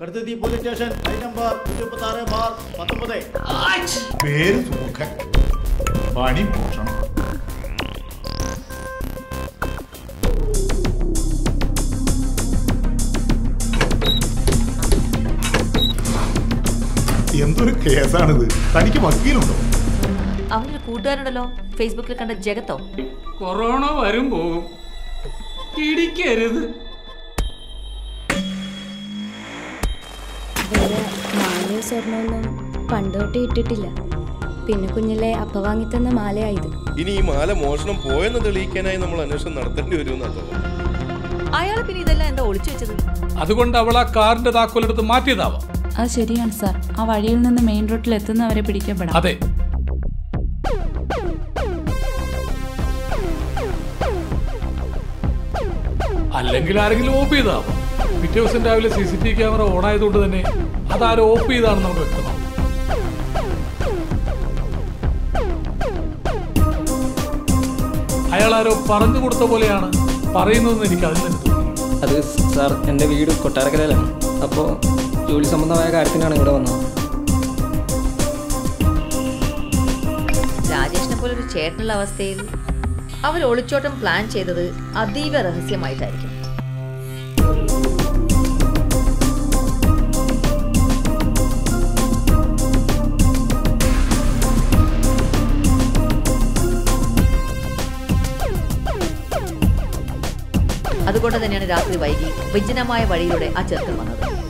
Kaduthuruthy police station line number മുപ്പത്തി ആറ് bar പത്തൊമ്പത് പേര് സുമുഖൻ പണി മോഷണം എന്തൊരു കേസാണിത് തനിക്ക് വക്കീലുണ്ടോ അവനൊരു കൂട്ടുകാരുണ്ടല്ലോ ഫേസ്ബുക്കിൽ കണ്ട ജഗത്തോ കൊറോണ വരും പോകും ഇടിക്കരുത് വേറെ മാലയോ സ്വർണ്ണമൊന്നും പണ്ട് തൊട്ട് ഇട്ടിട്ടില്ല പിന്നെ കുഞ്ഞിലെ അപ്പ വാങ്ങിത്തന്ന മാലയായത് ഇനി ഈ മാല മോഷണം പോയെന്ന് തെളിയിക്കാനായി നമ്മൾ അന്വേഷണം നടത്തേണ്ടി വരുമെന്നാണ് തോന്നുന്നത് അയാൾ പിന്നെ ഇതെല്ലാം എന്താ ഒളിച്ചു വെച്ചത് അതുകൊണ്ട് അവൾ ആ കാറിന്റെ താക്കോലെടുത്ത് മാറ്റിയതാവാം അത് ശരിയാണ് സാർ ആ വഴിയിൽ നിന്ന് മെയിൻ റോഡിൽ എത്തുന്നവരെ പിടിക്കപ്പെടാം അതെ അല്ലെങ്കിൽ ആരെങ്കിലും ഓഫ് ചെയ്താവാം പിറ്റേ ദിവസം രാവിലെ C C T V camera on ആയതുകൊണ്ട് തന്നെ അതാരും ഓഫ് ചെയ്താണെന്ന് നമുക്ക് വ്യക്തമാവും അയാൾ ആരോ പറഞ്ഞു കൊടുത്ത പോലെയാണ് പറയുന്നതെന്ന് എനിക്ക് അതിൽ തന്നെ തോന്നി അത് സാർ എൻ്റെ വീട് കൊട്ടാരക്കരയിലാണ് അപ്പോൾ ജോലി സംബന്ധമായ കാര്യത്തിനാണ് ഇവിടെ വന്നത് രാജേഷിനെ പോലെ ഒരു ചേട്ടനുള്ള അവസ്ഥയിൽ അവർ ഒളിച്ചോട്ടം പ്ലാൻ ചെയ്തത് അതീവ രഹസ്യമായിട്ടായിരിക്കും അതുകൊണ്ട് തന്നെയാണ് രാത്രി വൈകി വിജനമായ വഴിയിലൂടെ ആ ചെറുക്കൻ വന്നത്